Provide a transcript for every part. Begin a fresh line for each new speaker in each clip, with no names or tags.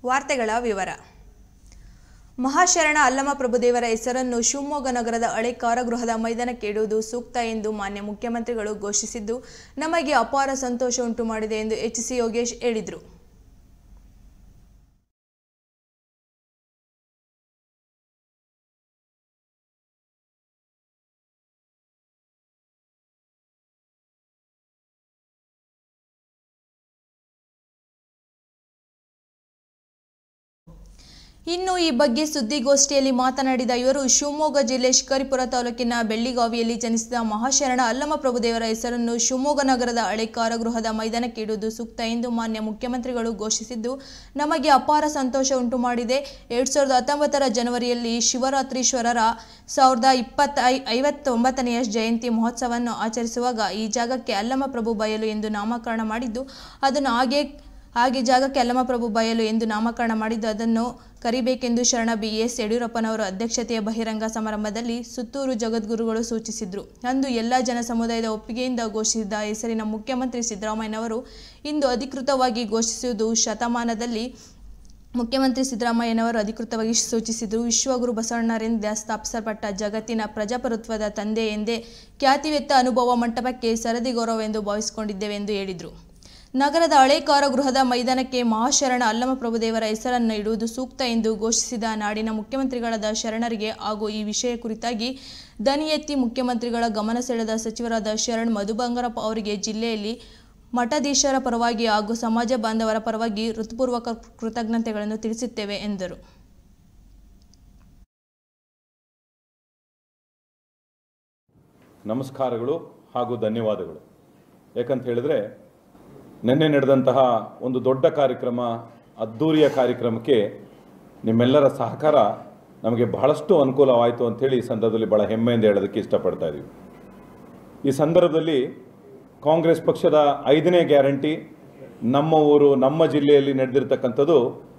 ವಾರ್ತೆಗಳ ವಿವರ ಮಹಾಶರಣ ಅಲ್ಲಮ ಪ್ರಭುದೇವರ ಹೆಸರನ್ನು ಶಿವಮೊಗ್ಗ ನಗರದ ಹಳೆ ಕಾರಾಗೃಹದ ಮೈದಾನಕ್ಕೆ ಇಡುವುದು ಸೂಕ್ತ ಎಂದು ಮಾನ್ಯ ಮುಖ್ಯಮಂತ್ರಿಗಳು ಘೋಷಿಸಿದ್ದು ನಮಗೆ ಅಪಾರ ಸಂತೋಷ ಉಂಟು ಮಾಡಿದೆ ಎಂದು ಎಚ್ ಸಿ ಯೋಗೇಶ್ ಹೇಳಿದರು ಇನ್ನು ಈ ಬಗ್ಗೆ ಸುದ್ದಿಗೋಷ್ಠಿಯಲ್ಲಿ ಮಾತನಾಡಿದ ಇವರು ಶಿವಮೊಗ್ಗ ಜಿಲ್ಲೆ ಶಿಕಾರಿಪುರ ತಾಲೂಕಿನ ಬೆಳ್ಳಿಗಾವಿಯಲ್ಲಿ ಜನಿಸಿದ ಮಹಾಶರಣ ಅಲ್ಲಮ ಪ್ರಭುದೇವರ ಹೆಸರನ್ನು ಶಿವಮೊಗ್ಗ ನಗರದ ಹಳೆ ಕಾರಾಗೃಹದ ಮೈದಾನಕ್ಕೆ ಇಡುವುದು ಸೂಕ್ತ ಎಂದು ಮಾನ್ಯ ಮುಖ್ಯಮಂತ್ರಿಗಳು ಘೋಷಿಸಿದ್ದು ನಮಗೆ ಅಪಾರ ಸಂತೋಷ ಉಂಟು ಮಾಡಿದೆ ಎರಡ್ ಸಾವಿರದ ಹತ್ತೊಂಬತ್ತರ ಜನವರಿಯಲ್ಲಿ ಶಿವರಾತ್ರೀಶ್ವರರ ಸಾವಿರದ ಇಪ್ಪತ್ತ ಐ ಐವತ್ತೊಂಬತ್ತನೆಯ ಜಯಂತಿ ಮಹೋತ್ಸವವನ್ನು ಆಚರಿಸುವಾಗ ಈ ಜಾಗಕ್ಕೆ ಅಲ್ಲಮ ಪ್ರಭು ಬಯಲು ಎಂದು ನಾಮಕರಣ ಮಾಡಿದ್ದು ಅದನ್ನು ಹಾಗೆ ಹಾಗೆ ಜಾಗಕ್ಕೆ ಅಲ್ಲಮಪ್ರಭು ಬಯಲು ಎಂದು ನಾಮಕರಣ ಮಾಡಿದ್ದು ಅದನ್ನು ಕರಿಬೇಕೆಂದು ಶರಣ ಬಿ ಎಸ್ ಯಡಿಯೂರಪ್ಪನವರ ಅಧ್ಯಕ್ಷತೆಯ ಬಹಿರಂಗ ಸಮಾರಂಭದಲ್ಲಿ ಸುತ್ತೂರು ಜಗದ್ಗುರುಗಳು ಸೂಚಿಸಿದ್ರು ಅಂದು ಎಲ್ಲ ಜನ ಸಮುದಾಯದ ಒಪ್ಪಿಗೆಯಿಂದ ಘೋಷಿಸಿದ ಹೆಸರಿನ ಮುಖ್ಯಮಂತ್ರಿ ಸಿದ್ದರಾಮಯ್ಯನವರು ಇಂದು ಅಧಿಕೃತವಾಗಿ ಘೋಷಿಸುವುದು ಶತಮಾನದಲ್ಲಿ ಮುಖ್ಯಮಂತ್ರಿ ಸಿದ್ದರಾಮಯ್ಯನವರು ಅಧಿಕೃತವಾಗಿ ಸೂಚಿಸಿದರು ವಿಶ್ವಗುರು ಬಸವಣ್ಣರಿಂದ ಸ್ಥಾಪಿಸಲ್ಪಟ್ಟ ಜಗತ್ತಿನ ಪ್ರಜಾಪ್ರಭುತ್ವದ ತಂದೆ ಎಂದೇ ಖ್ಯಾತಿವೆತ್ತ ಅನುಭವ ಮಂಟಪಕ್ಕೆ ಸರದಿ ಗೌರವ ಎಂದು ಭಾವಿಸಿಕೊಂಡಿದ್ದೇವೆ ಎಂದು ಹೇಳಿದರು ನಗರದ ಹಳೆ ಕಾರಾಗೃಹದ ಮೈದಾನಕ್ಕೆ ಮಹಾಶರಣ ಅಲ್ಲಮ ಪ್ರಭುದೇವರ ಹೆಸರನ್ನು ಇಡುವುದು ಸೂಕ್ತ ಎಂದು ಘೋಷಿಸಿದ ನಾಡಿನ ಮುಖ್ಯಮಂತ್ರಿಗಳಾದ ಶರಣರಿಗೆ ಹಾಗೂ ಈ ವಿಷಯ ಕುರಿತಾಗಿ ದನಿ ಎತ್ತಿ ಮುಖ್ಯಮಂತ್ರಿಗಳ ಗಮನ ಸೆಳೆದ ಸಚಿವರಾದ ಶರಣ್ ಮಧು ಬಂಗಾರಪ್ಪ ಅವರಿಗೆ ಜಿಲ್ಲೆಯಲ್ಲಿ ಮಠಾಧೀಶರ ಪರವಾಗಿ ಹಾಗೂ ಸಮಾಜ ಬಾಂಧವರ ಪರವಾಗಿ ಹೃತ್ಪೂರ್ವಕ ಕೃತಜ್ಞತೆಗಳನ್ನು ತಿಳಿಸುತ್ತೇವೆ ಎಂದರು
ನಮಸ್ಕಾರಗಳು ಹಾಗೂ ಧನ್ಯವಾದಗಳು ಯಾಕಂತ ಹೇಳಿದ್ರೆ ನಿನ್ನೆ ನಡೆದಂತಹ ಒಂದು ದೊಡ್ಡ ಕಾರ್ಯಕ್ರಮ ಅದ್ಧೂರಿಯ ಕಾರ್ಯಕ್ರಮಕ್ಕೆ ನಿಮ್ಮೆಲ್ಲರ ಸಹಕಾರ ನಮಗೆ ಬಹಳಷ್ಟು ಅನುಕೂಲವಾಯಿತು ಅಂಥೇಳಿ ಈ ಸಂದರ್ಭದಲ್ಲಿ ಭಾಳ ಹೆಮ್ಮೆಯಿಂದ ಹೇಳೋದಕ್ಕೆ ಇಷ್ಟಪಡ್ತಾ ಇದ್ದೀವಿ ಈ ಸಂದರ್ಭದಲ್ಲಿ ಕಾಂಗ್ರೆಸ್ ಪಕ್ಷದ ಐದನೇ ಗ್ಯಾರಂಟಿ ನಮ್ಮ ಊರು ನಮ್ಮ ಜಿಲ್ಲೆಯಲ್ಲಿ ನಡೆದಿರ್ತಕ್ಕಂಥದ್ದು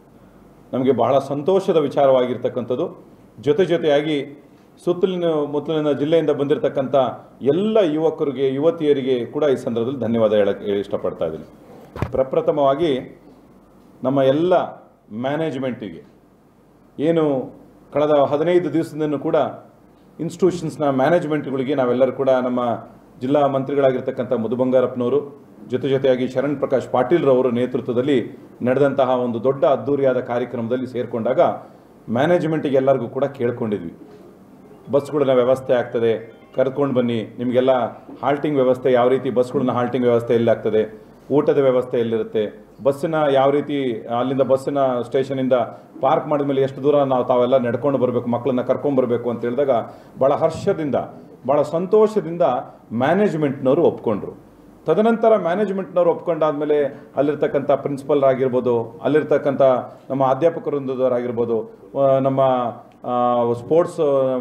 ನಮಗೆ ಬಹಳ ಸಂತೋಷದ ವಿಚಾರವಾಗಿರ್ತಕ್ಕಂಥದ್ದು ಜೊತೆ ಜೊತೆಯಾಗಿ ಸುತ್ತಲಿನ ಮುತ್ತಲಿನ ಜಿಲ್ಲೆಯಿಂದ ಬಂದಿರತಕ್ಕಂಥ ಎಲ್ಲ ಯುವಕರಿಗೆ ಯುವತಿಯರಿಗೆ ಕೂಡ ಈ ಸಂದರ್ಭದಲ್ಲಿ ಧನ್ಯವಾದ ಹೇಳಕ್ಕೆ ಇಷ್ಟಪಡ್ತಾ ಇದ್ದೀನಿ ಪ್ರಪ್ರಥಮವಾಗಿ ನಮ್ಮ ಎಲ್ಲ ಮ್ಯಾನೇಜ್ಮೆಂಟಿಗೆ ಏನು ಕಳೆದ ಹದಿನೈದು ದಿವಸದಿಂದ ಕೂಡ ಇನ್ಸ್ಟಿಟ್ಯೂಷನ್ಸ್ನ ಮ್ಯಾನೇಜ್ಮೆಂಟ್ಗಳಿಗೆ ನಾವೆಲ್ಲರೂ ಕೂಡ ನಮ್ಮ ಜಿಲ್ಲಾ ಮಂತ್ರಿಗಳಾಗಿರ್ತಕ್ಕಂಥ ಮಧು ಬಂಗಾರಪ್ಪನವರು ಜೊತೆ ಜೊತೆಯಾಗಿ ಶರಣ್ ಪ್ರಕಾಶ್ ಪಾಟೀಲ್ರವರ ನೇತೃತ್ವದಲ್ಲಿ ನಡೆದಂತಹ ಒಂದು ದೊಡ್ಡ ಅದ್ಧೂರಿಯಾದ ಕಾರ್ಯಕ್ರಮದಲ್ಲಿ ಸೇರಿಕೊಂಡಾಗ ಮ್ಯಾನೇಜ್ಮೆಂಟಿಗೆ ಎಲ್ಲರಿಗೂ ಕೂಡ ಕೇಳ್ಕೊಂಡಿದ್ವಿ ಬಸ್ಗಳನ್ನ ವ್ಯವಸ್ಥೆ ಆಗ್ತದೆ ಕರ್ಕೊಂಡು ಬನ್ನಿ ನಿಮಗೆಲ್ಲ ಹಾಲ್ಟಿಂಗ್ ವ್ಯವಸ್ಥೆ ಯಾವ ರೀತಿ ಬಸ್ಗಳನ್ನ ಹಾಲ್ಟಿಂಗ್ ವ್ಯವಸ್ಥೆ ಎಲ್ಲಿ ಆಗ್ತದೆ ಊಟದ ವ್ಯವಸ್ಥೆ ಎಲ್ಲಿರುತ್ತೆ ಬಸ್ಸಿನ ಯಾವ ರೀತಿ ಅಲ್ಲಿಂದ ಬಸ್ಸಿನ ಸ್ಟೇಷನಿಂದ ಪಾರ್ಕ್ ಮಾಡಿದ ಮೇಲೆ ಎಷ್ಟು ದೂರ ನಾವು ತಾವೆಲ್ಲ ನಡ್ಕೊಂಡು ಬರಬೇಕು ಮಕ್ಕಳನ್ನ ಕರ್ಕೊಂಡು ಬರಬೇಕು ಅಂತ ಹೇಳಿದಾಗ ಭಾಳ ಹರ್ಷದಿಂದ ಭಾಳ ಸಂತೋಷದಿಂದ ಮ್ಯಾನೇಜ್ಮೆಂಟ್ನವರು ಒಪ್ಕೊಂಡ್ರು ತದನಂತರ ಮ್ಯಾನೇಜ್ಮೆಂಟ್ನವ್ರು ಒಪ್ಕೊಂಡಾದ್ಮೇಲೆ ಅಲ್ಲಿರ್ತಕ್ಕಂಥ ಪ್ರಿನ್ಸಿಪಲ್ ಆಗಿರ್ಬೋದು ಅಲ್ಲಿರ್ತಕ್ಕಂಥ ನಮ್ಮ ಅಧ್ಯಾಪಕರೊಂದವರಾಗಿರ್ಬೋದು ಆ, ನಮ್ಮ ಸ್ಪೋರ್ಟ್ಸ್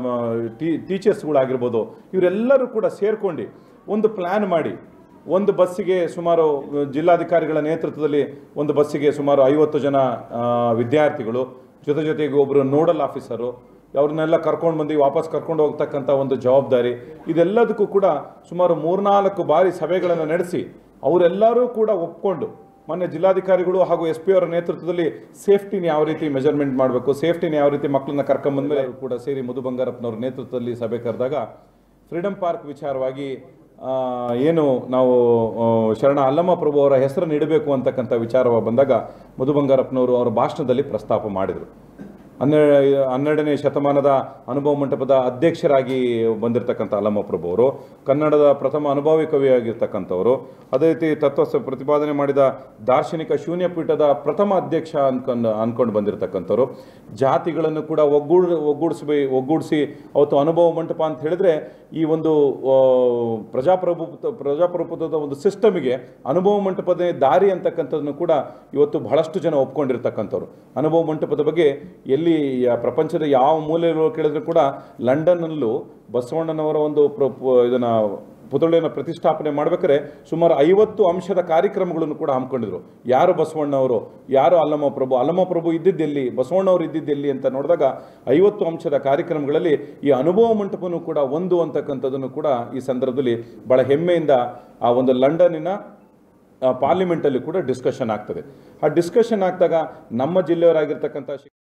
ಟೀ ಟೀಚರ್ಸ್ಗಳಾಗಿರ್ಬೋದು ಇವರೆಲ್ಲರೂ ಕೂಡ ಸೇರ್ಕೊಂಡು ಒಂದು ಪ್ಲ್ಯಾನ್ ಮಾಡಿ ಒಂದು ಬಸ್ಸಿಗೆ ಸುಮಾರು ಜಿಲ್ಲಾಧಿಕಾರಿಗಳ ನೇತೃತ್ವದಲ್ಲಿ ಒಂದು ಬಸ್ಸಿಗೆ ಸುಮಾರು ಐವತ್ತು ಜನ ಆ, ವಿದ್ಯಾರ್ಥಿಗಳು ಜೊತೆ ಜೊತೆಗೆ ಒಬ್ಬರು ನೋಡಲ್ ಆಫೀಸರು ಅವ್ರನ್ನೆಲ್ಲ ಕರ್ಕೊಂಡು ಬಂದು ವಾಪಸ್ ಕರ್ಕೊಂಡು ಹೋಗ್ತಕ್ಕಂಥ ಒಂದು ಜವಾಬ್ದಾರಿ ಇದೆಲ್ಲದಕ್ಕೂ ಕೂಡ ಸುಮಾರು ಮೂರ್ನಾಲ್ಕು ಬಾರಿ ಸಭೆಗಳನ್ನು ನಡೆಸಿ ಅವರೆಲ್ಲರೂ ಕೂಡ ಒಪ್ಕೊಂಡು ಮೊನ್ನೆ ಜಿಲ್ಲಾಧಿಕಾರಿಗಳು ಹಾಗೂ ಎಸ್ ಪಿ ಅವರ ನೇತೃತ್ವದಲ್ಲಿ ಸೇಫ್ಟಿನ ಯಾವ ರೀತಿ ಮೆಜರ್ಮೆಂಟ್ ಮಾಡಬೇಕು ಸೇಫ್ಟಿನ ಯಾವ ರೀತಿ ಮಕ್ಕಳನ್ನ ಕರ್ಕೊಂಬಂದ್ಮೇಲೆ ಅವ್ರು ಕೂಡ ಸೇರಿ ಮಧು ಬಂಗಾರಪ್ಪನವ್ರ ನೇತೃತ್ವದಲ್ಲಿ ಸಭೆ ಕರೆದಾಗ ಫ್ರೀಡಂ ಪಾರ್ಕ್ ವಿಚಾರವಾಗಿ ಆ, ಏನು ನಾವು ಆ, ಶರಣ ಅಲ್ಲಮ್ಮ ಪ್ರಭು ಅವರ ಹೆಸರನ್ನು ಇಡಬೇಕು ಅಂತಕ್ಕಂಥ ವಿಚಾರವಾಗಿ ಬಂದಾಗ ಮಧು ಬಂಗಾರಪ್ಪನವರು ಅವರ ಭಾಷಣದಲ್ಲಿ ಪ್ರಸ್ತಾಪ ಮಾಡಿದರು ಹನ್ನೆರಡು ಹನ್ನೆರಡನೇ ಶತಮಾನದ ಅನುಭವ ಮಂಟಪದ ಅಧ್ಯಕ್ಷರಾಗಿ ಬಂದಿರತಕ್ಕಂಥ ಅಲ್ಲಮ್ಮ ಪ್ರಭು ಅವರು ಕನ್ನಡದ ಪ್ರಥಮ ಅನುಭವಿ ಕವಿಯಾಗಿರ್ತಕ್ಕಂಥವರು ಅದೇ ರೀತಿ ತತ್ವ ಸ- ಪ್ರತಿಪಾದನೆ ಮಾಡಿದ ದಾರ್ಶನಿಕ ಶೂನ್ಯಪೀಠದ ಪ್ರಥಮ ಅಧ್ಯಕ್ಷ ಅನ್ಕೊಂಡು ಅನ್ಕೊಂಡು ಬಂದಿರತಕ್ಕಂಥವ್ರು ಜಾತಿಗಳನ್ನು ಕೂಡ ಒಗ್ಗೂಡ್ ಒಗ್ಗೂಡಿಸ್ಬೇ ಒಗ್ಗೂಡಿಸಿ ಅವತ್ತು ಅನುಭವ ಮಂಟಪ ಅಂತ ಹೇಳಿದ್ರೆ ಈ ಒಂದು ಆ, ಪ್ರಜಾಪ್ರಭುತ್ವ ಪ್ರಜಾಪ್ರಭುತ್ವದ ಒಂದು ಸಿಸ್ಟಮಿಗೆ ಅನುಭವ ಮಂಟಪದ ದಾರಿ ಅಂತಕ್ಕಂಥದ್ದನ್ನು ಕೂಡ ಇವತ್ತು ಬಹಳಷ್ಟು ಜನ ಒಪ್ಕೊಂಡಿರ್ತಕ್ಕಂಥವ್ರು ಅನುಭವ ಮಂಟಪದ ಬಗ್ಗೆ ಎಲ್ಲಿ ಯ- ಪ್ರಪಂಚದ ಯಾವ ಮೂಲೆಯಲ್ಲಿ ಕೇಳಿದ್ರು ಕೂಡ ಲಂಡನ್ನಲ್ಲೂ ಬಸವಣ್ಣನವರ ಒಂದು ಪ್ರ ಪ- ಇದನ್ನ ಪುತ್ಥಳಿಯನ್ನು ಪ್ರತಿಷ್ಠಾಪನೆ ಮಾಡ್ಬೇಕಾದ್ರೆ ಸುಮಾರು ಐವತ್ತು ಅಂಶದ ಕಾರ್ಯಕ್ರಮಗಳನ್ನು ಕೂಡ ಹಮ್ಮಿಕೊಂಡಿದ್ರು ಯಾರು ಬಸವಣ್ಣವರು ಯಾರು ಅಲ್ಲಮ ಪ್ರಭು ಅಲ್ಲಮ ಪ್ರಭು ಇದ್ದಿದ್ದೆಲ್ಲಿ ಬಸವಣ್ಣವರು ಇದ್ದಿದ್ದೆಲ್ಲಿ ಅಂತ ನೋಡಿದಾಗ ಐವತ್ತು ಅಂಶದ ಕಾರ್ಯಕ್ರಮಗಳಲ್ಲಿ ಈ ಅನುಭವ ಮಂಟಪನೂ ಕೂಡ ಒಂದು ಅಂತಕ್ಕಂಥದ್ದನ್ನು ಕೂಡ ಈ ಸಂದರ್ಭದಲ್ಲಿ ಬಹಳ ಹೆಮ್ಮೆಯಿಂದ ಆ ಒಂದು ಲಂಡನ್ನಿನ ಪಾರ್ಲಿಮೆಂಟಲ್ಲಿ ಕೂಡ ಡಿಸ್ಕಷನ್ ಆಗ್ತದೆ ಆ ಡಿಸ್ಕಷನ್ ಆಗ್ದಾಗ ನಮ್ಮ ಜಿಲ್ಲೆಯವರಾಗಿರ್ತಕ್ಕಂಥ